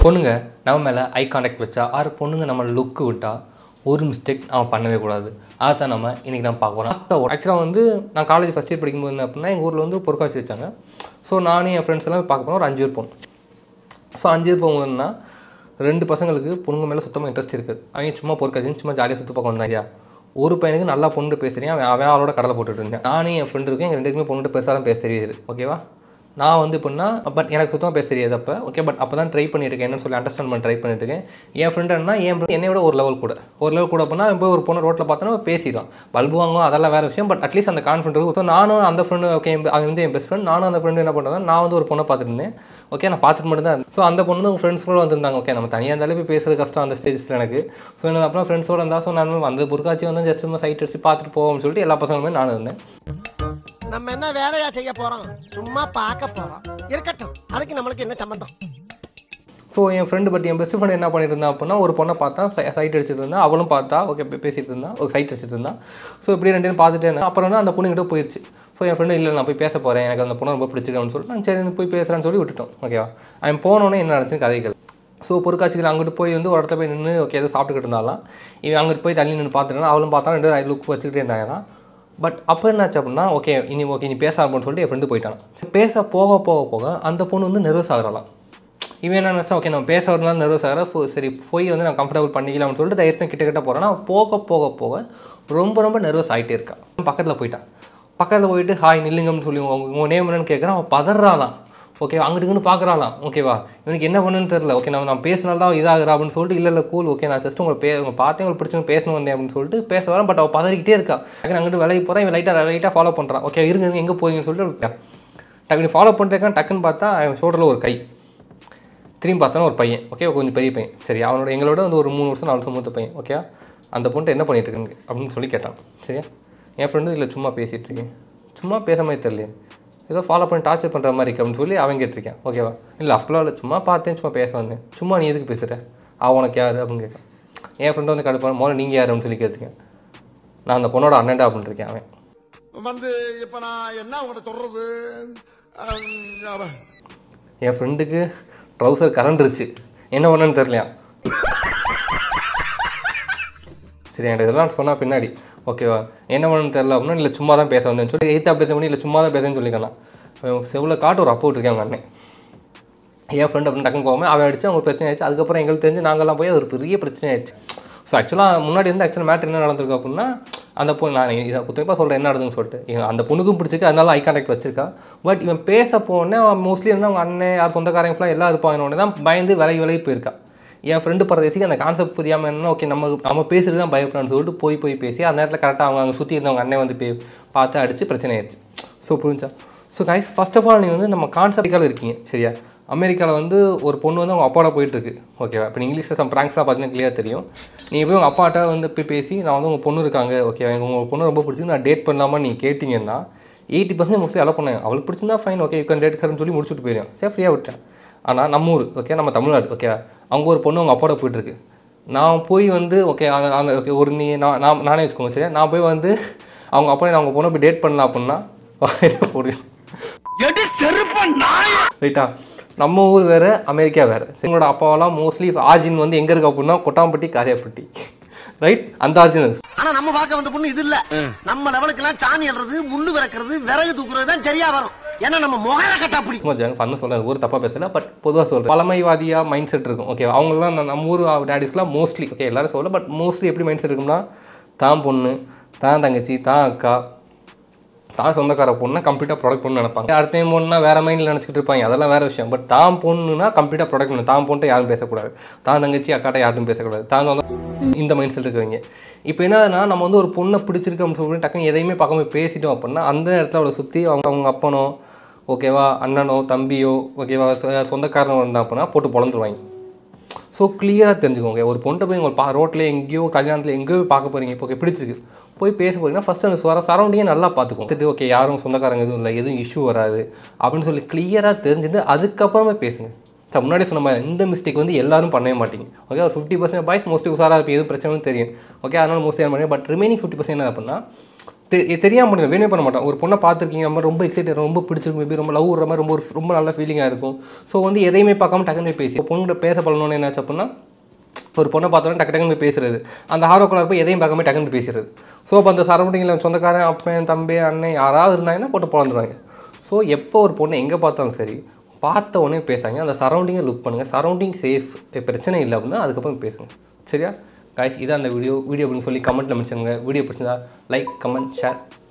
பொண்ணுங்க நம்ம மேலே ஐ கான்டாக்ட் வச்சா ஆறு பொண்ணுங்க நம்ம லுக்கு விட்டா ஒரு மிஸ்டேக் நம்ம பண்ணவே கூடாது அதான் நம்ம இன்றைக்கி நம்ம பார்க்க போகிறோம் ஆக்சுவலாக வந்து நான் காலேஜ் ஃபஸ்ட் இயர் படிக்கும்போது என்ன அப்படின்னா எங்கள் ஊரில் வந்து பொருட்காட்சி வச்சாங்க ஸோ நானும் என் ஃப்ரெண்ட்ஸ் எல்லாம் பார்க்க போனோம் ஒரு அஞ்சு பேர் போனோம் ஸோ அஞ்சு பேர் போகும்போதுன்னா ரெண்டு பசங்களுக்கு பொண்ணுங்க மேலே சுத்தமாக இன்ட்ரெஸ்ட் இருக்குது அவங்க சும்மா பொறுக்காச்சுன்னு சும்மா ஜாலியாக சுற்றி பார்க்க வந்தாங்க ஒரு பையனுக்கு நல்லா பொண்ணு பேசுகிறேன் அவன் அவன் அவளோட கடலை போட்டுட்டு இருந்தேன் நானும் என் ஃப்ரெண்டு இருக்கேன் எங்கள் ரெண்டு பேருக்குமே பொண்ணு பேசாதான் பேச தெரியுது ஓகேவா நான் வந்து எப்படின்னா பட் எனக்கு சுத்தமாக பேச தெரியாது அப்போ ஓகே பட் அப்போ தான் ட்ரை பண்ணியிருக்கேன் என்னன்னு சொல்லி அண்டர்ஸ்டாண்ட் பண்ண ட்ரை பண்ணிட்டு இருக்கேன் என் ஃப்ரெண்ட் என்ன என் friend என்னை விட ஒரு லெவல் கூட ஒரு லெவல் கூட அப்படின்னா அவன் போய் ஒரு பொண்ணு ரோட்டில் பார்த்தோன்னா பேசிடுவான் பல்பு வாங்குவோம் அதெல்லாம் வேறு விஷயம் பட் அட்லீஸ்ட் அந்த கான்ஃபிடன்ட் இருக்கும் ஸோ நானும் அந்த ஃப்ரெண்டு ஓகே அவன் வந்து என் பெஸ்ட் ஃப்ரெண்ட் நானும் அந்த ஃப்ரெண்டு என்ன பண்ணுறேன் நான் வந்து ஒரு பொண்ணை பார்த்துட்டு இருந்தேன் ஓகே நான் பார்த்துட்டு மட்டும் தான் ஸோ அந்த பொண்ணு உங்கள் ஃப்ரெண்ட்ஸ் கூட வந்திருந்தாங்க ஓகே நம்ம தனியாக இருந்தாலே போய் பேசுறது கஷ்டம் அந்த ஸ்டேஜஸில் எனக்கு ஸோ எனக்கு அப்புறம் ஃப்ரெண்ட்ஸோட இருந்தால் ஸோ நான் வந்து பொருக்காட்சி வந்து ஜஸ்ட் சும்மா சைட் அடிச்சு பார்த்துட்டு போவோம்னு சொல்லிட்டு எல்லா பசங்களுமே நானும் இருந்தேன் நம்ம என்ன வேலையா செய்ய போறோம் சும்மா பார்க்க போறோம் இருக்கட்டும் அதுக்கு நம்மளுக்கு என்ன சம்பந்தம் ஸோ என் ஃப்ரெண்டு பட் என் பெஸ்ட் ஃப்ரெண்ட் என்ன பண்ணிட்டு இருந்தா அப்படின்னா ஒரு பொண்ணை பார்த்தா சைட் அடிச்சிட்டு இருந்தா அவளும் பார்த்தா ஓகே பேசிட்டு இருந்தா ஒரு சைட் அடிச்சிட்டு இருந்தா ஸோ இப்படி ரெண்டு பேரும் பார்த்துட்டே இருந்தேன் அப்புறம் வந்து அந்த பொண்ணுகிட்ட போயிடுச்சு ஸோ என் ஃப்ரெண்டு இல்லை நான் போய் பேச போகிறேன் எனக்கு அந்த பொண்ணை ரொம்ப பிடிச்சிருக்கு அப்படின்னு சொல்லிட்டு நான் சரி நீ போய் பேசுகிறேன்னு சொல்லி விட்டுட்டோம் ஓகேவா அவன் போனோன்னே என்ன நடந்துச்சு கதைகள் ஸோ பொருட்காட்சிகள் அங்கிட்டு போய் வந்து ஒரு இடத்துல போய் நின்று ஓகே ஏதோ சாப்பிட்டுக்கிட்டு இருந்தாலாம் இவன் அங்கிட்டு போய் தள்ளி நின்று பார்த்துட்டு அவளும் பார்த்தா ரெண்டு ஐ லுக் வச்சுக்கிட்டே இருந்தாங்க பட் அப்போ என்னாச்சு அப்படின்னா ஓகே இனி ஓகே நீ பேச அப்படின்னு சொல்லிட்டு என் ஃப்ரெண்டு போயிட்டான் பேச போக போக போக அந்த பொண்ணு வந்து நெர்வஸ் ஆகலாம் இவன் என்ன நினச்சா ஓகே நம்ம பேச வரலாம் நர்வஸ் ஆகிற சரி போய் வந்து நான் கம்ஃபர்டபுள் பண்ணிக்கலாம்னு சொல்லிட்டு தைரியத்தை கிட்ட கிட்ட போகிறேன்னா போக போக போக ரொம்ப ரொம்ப நர்வஸ் ஆகிட்டே இருக்கான் பக்கத்தில் போயிட்டான் பக்கத்தில் போயிட்டு ஹாய் நில்லுங்கன்னு சொல்லி உங்க உங்கள் நேம் என்னன்னு கேட்குறான் அவன் பதறாலாம் ஓகே அங்கிட்டு இங்கிட்டு பார்க்குறாளாம் ஓகேவா இவனுக்கு என்ன பண்ணுன்னு தெரில ஓகே நம்ம நான் பேசினால தான் இதாகிறா அப்படின்னு சொல்லிட்டு இல்லை இல்லை கூல் ஓகே நான் ஜஸ்ட் உங்களை பே உங்களை பார்த்தேன் உங்களுக்கு பிடிச்சவங்க பேசணும் வந்தேன் அப்படின்னு சொல்லிட்டு பேச வரேன் பட் அவள் பதறிக்கிட்டே இருக்கா டக்குனு அங்கிட்டு விலைக்கு போகிறேன் இவன் லைட்டாக லைட்டாக ஃபாலோ பண்ணுறான் ஓகே இருங்க எங்கே போறீங்கன்னு சொல்லிட்டு டக்குனு ஃபாலோ பண்ணிருக்கான் டக்குன்னு பார்த்தா அவன் ஷோல்டரில் ஒரு கை திரும்பி பார்த்தாலும் ஒரு பையன் ஓகே கொஞ்சம் பெரிய பையன் சரி அவனோட எங்களோட வந்து ஒரு மூணு வருஷம் நாலு வருஷம் மூத்த பையன் ஓகே அந்த பொண்ணு என்ன பண்ணிட்டு இருக்காங்க அப்படின்னு சொல்லி கேட்டான் சரியா என் ஃப்ரெண்டு இல்லை சும்மா பேசிகிட்டு இருக்கேன் சும்மா பேச மாதிரி தெரியல ஏதோ ஃபாலோ பண்ணி டார்ச்சர் பண்ணுற மாதிரி இருக்கு அப்படின்னு சொல்லி அவன் கேட்டிருக்கேன் ஓகேவா இல்லை அப்பலாம் இல்லை சும்மா பார்த்தேன் சும்மா பேச வந்தேன் சும்மா நீ எதுக்கு பேசுகிற அவன் உனக்கு யார் அப்படின்னு கேட்கான் என் ஃப்ரெண்டு வந்து கடுப்பான முதல்ல நீங்கள் யார் அப்படின்னு சொல்லி கேட்டிருக்கேன் நான் அந்த பொண்ணோட அண்ணன்டா அப்படின்னு இருக்கேன் அவன் வந்து இப்ப நான் என்ன உங்கள்கிட்ட சொல்றது அம், என் ஃப்ரெண்டுக்கு ட்ரௌசர் கரண்டுருச்சு என்ன பண்ணன்னு தெரியலையா சரி என்கிட்ட இதெல்லாம் சொன்னால் பின்னாடி ஓகேவா என்ன பண்ணணும்னு தெரியல அப்படின்னா இல்லை சும்மா தான் பேச வந்தேன்னு சொல்லி எயித்தா பேச பண்ணி இல்லை சும்மா தான் பேசுன்னு சொல்லிக்கலாம் செவ்வில் காட்டு ஒரு அப்போ விட்டுருக்கேன் அவங்க அண்ணன் என் ஃப்ரெண்ட் அப்படின்னு டக்குன்னு போகாமல் அவன் அடிச்சு அவங்க பிரச்சனை ஆயிடுச்சு அதுக்கப்புறம் எங்களுக்கு தெரிஞ்சு நாங்கள்லாம் போய் அது ஒரு பெரிய பிரச்சனை ஆயிடுச்சு ஸோ ஆக்சுவலாக முன்னாடி வந்து ஆக்சுவலாக மேட்ரு என்ன நடந்திருக்கு அப்படின்னா அந்த பொண்ணு நான் இதை குத்தமாக சொல்கிறேன் என்ன நடந்துன்னு சொல்லிட்டு இவன் அந்த பொண்ணுக்கும் பிடிச்சிருக்கு அதனால ஐ கான்டாக்ட் வச்சிருக்கா பட் இவன் பேச போனே அவன் மோஸ்ட்லி வந்து அவங்க அண்ணன் யார் சொந்தக்காரங்க ஃபுல்லாக எல்லாம் இருப்பாங்க உடனே தான் பயந்து விலகி விலகி போயிருக்கா என் ஃப்ரெண்டு பரதேசிக்கு அந்த கான்செப்ட் புரியாமல் என்ன ஓகே நம்ம நம்ம பேசுறது தான் பயப்படான்னு சொல்லிட்டு போய் போய் பேசி அந்த நேரத்தில் கரெக்டாக அவங்க அங்கே சுற்றி இருந்தவங்க அண்ணன் வந்து பே பார்த்து அடித்து பிரச்சனை ஆயிடுச்சு ஸோ புரிஞ்சா so guys first of all நீங்கள் வந்து நம்ம கான்செப்டிக்கால இருக்கீங்க சரியா அமெரிக்காவில் வந்து ஒரு பொண்ணு வந்து அவங்க அப்பாவோட போயிட்டுருக்கு ஓகேவா இப்போ இங்கிலீஷில் சம் ப்ராங்க்ஸ்லாம் பார்த்தீங்கன்னா கிளியர் தெரியும் நீங்கள் போய் உங்கள் அப்பாட்ட வந்து போய் பேசி நான் வந்து உங்கள் பொண்ணு இருக்காங்க ஓகே எனக்கு உங்கள் பொண்ணு ரொம்ப பிடிச்சி நான் டேட் பண்ணலாமா நீங்கள் கேட்டிங்கன்னா எயிட்டி பர்சன்ட் மோஸ்ட்லி அலோ பண்ணேன் அவளுக்கு பிடிச்சிருந்தா ஃபைன் ஓகே யூ டேட் கரன்னு சொல்லி முடிச்சுட்டு போயிடும் சரி ஃப்ரீயாக விட்டேன் ஆனால் நம்ம ஊர் ஓகே நம்ம தமிழ்நாடு ஓகே அவங்க ஒரு பொண்ணு அவங்க அப்பாவோட போயிட்டுருக்கு நான் போய் வந்து ஓகே அந்த அந்த ஓகே ஒரு நீ நான் நான் நானே வச்சுக்கோங்க சரியா நான் போய் வந்து அவங்க அப்பா அவங்க பொண்ணை போய் டேட் பண்ணலாம் அப்படின்னா முடியும் ரைட்டா நம்ம ஊர் வேற அமெரிக்கா வேற எங்களோட அப்பாவெல்லாம் மோஸ்ட்லி ஆர்ஜின் வந்து எங்க இருக்கு அப்படின்னா கொட்டாம்பட்டி காரியாப்பட்டி ரைட் அந்த ஆர்ஜின் ஆனா நம்ம பார்க்க வந்த பொண்ணு இது இல்ல நம்ம லெவலுக்கு எல்லாம் சாணி அல்றது முள்ளு விறக்கிறது விறகு தூக்குறது தான் சரியா வரும் ஏன்னா நம்ம முகர கட்டா பிடி சும்மா ஜாங்க பண்ண சொல்ல ஊர் தப்பாக பேசல பட் பொதுவாக சொல்கிறேன் பழமைவாதியா மைண்ட் செட் இருக்கும் ஓகே அவங்களாம் நம்ம- நம்ம ஊர் டேடிஸ்க்குலாம் மோஸ்ட்லி ஓகே எல்லாரும் சொல்ல பட் மோஸ்ட்லி எப்படி மைண்ட் செட் இருக்கும்னா தான் பொண்ணு தான் தங்கச்சி தான் அக்கா தான் சொந்தக்கார பொண்ணை கம்ப்ளீட்டாக ப்ராடக்ட் பொண்ணு நினைப்பாங்க அடுத்த பொண்ணுனா வேற மைண்டில் நினச்சிட்டு இருப்பாங்க அதெல்லாம் வேற விஷயம் பட் தான் பொண்ணுனா கம்ப்ளீட்டாக ப்ராடக்ட் பண்ணு தான் பொண்ணு யாரும் பேசக்கூடாது தான் தங்கச்சி அக்காட்ட யாரும் பேசக்கூடாது தான் சொந்த இந்த மைண்ட் செட் இருக்கிறவங்க இப்போ என்னதுன்னா நம்ம வந்து ஒரு பொண்ணை பிடிச்சிருக்கு அப்படின்னு சொல்லி டக்குன்னு எதையுமே பார்க்காம பேசிட்டோம் அப்படின்னா அந்த இடத்துல அவளை சுற்றி அவங்க அவங்க அப்பனோ ஓகேவா அண்ணனோ தம்பியோ ஓகேவா சொ- சொந்தக்காரனோ இருந்தா அப்படின்னா போட்டு பொழந்துருவாங்க ஸோ கிளியராக தெரிஞ்சுக்கோங்க ஒரு பொண்ணை போய் உங்கள் பா ரோட்டில் எங்கேயோ கல்யாணத்தில் எங்கேயோ போய் பார்க்க போகிறீங்க இப்போ ஓகே பிடிச்சிருக்கு போய் பேச போறீங்கன்னா ஃபஸ்ட் அந்த சுர சரௌண்டிங்கை நல்லா பார்த்துக்கோங்க ஓகே யாரும் சொந்தக்காரங்க எதுவும் இல்லை எதுவும் இஷ்யூ வராது அப்படின்னு சொல்லி கிளியராக தெரிஞ்சுட்டு அதுக்கப்புறமா பேசுங்க சார் முன்னாடி சொன்ன மாதிரி இந்த மிஸ்டேக் வந்து எல்லாரும் பண்ணவே மாட்டீங்க ஓகே ஒரு ஃபிஃப்டி பர்சன்ட் பாய்ஸ் மோஸ்ட்லி உசாராக இருப்பீங்க எதுவும் பிரச்சனையும் தெரியும் ஓகே அதனால மோஸ்ட்லி பண்ணி பட் ரிமைனிங் ஃபிஃப்டி பர்சன்ட் என்ன அப்படின்னா தெ தெரியாமல் முடியும் வேணே பண்ண மாட்டோம் ஒரு பொண்ணை பார்த்துருக்கீங்க நம்ம ரொம்ப எக்ஸைட்டட் ரொம்ப பிடிச்சிருக்கும் மேபி ரொம்ப லவ் விடுற மாதிரி ரொம்ப ஒரு ரொம்ப நல்ல ஃபீலிங்காக இருக்கும் ஸோ வந்து எதையுமே பார்க்காம டக்குன்னு போய் பேசி பொண்ணுகிட்ட பேச பழணும்னு என்னாச்சு அப்படின்னா ஒரு பொண்ணை பார்த்தோன்னா டக்கு டக்குன்னு போய் பேசுறது அந்த ஆர்வக்குள்ள போய் எதையும் பார்க்காம டக்குன்னு போய் பேசுறது ஸோ அப்போ அந்த சரௌண்டிங்கில் சொந்தக்காரன் அப்பன் தம்பி அண்ணன் யாராவது இருந்தாங்கன்னா போட்டு பிறந்துருவாங்க ஸோ எப்போ ஒரு பொண்ணை எங்கே பார்த்தாலும் சரி பார்த்த உடனே பேசாங்க அந்த சரௌண்டிங்கை லுக் பண்ணுங்கள் சரௌண்டிங் சேஃப் பிரச்சனை இல்லை அப்படின்னா அதுக்கப்புறம் பேசுங்க சரியா காய்ஸ் இதான் அந்த வீடியோ வீடியோ அப்படின்னு சொல்லி கமெண்ட்டில் மென்ஷனுங்க வீடியோ பிடிச்சிருந்தா லைக் கமெண்ட் ஷேர்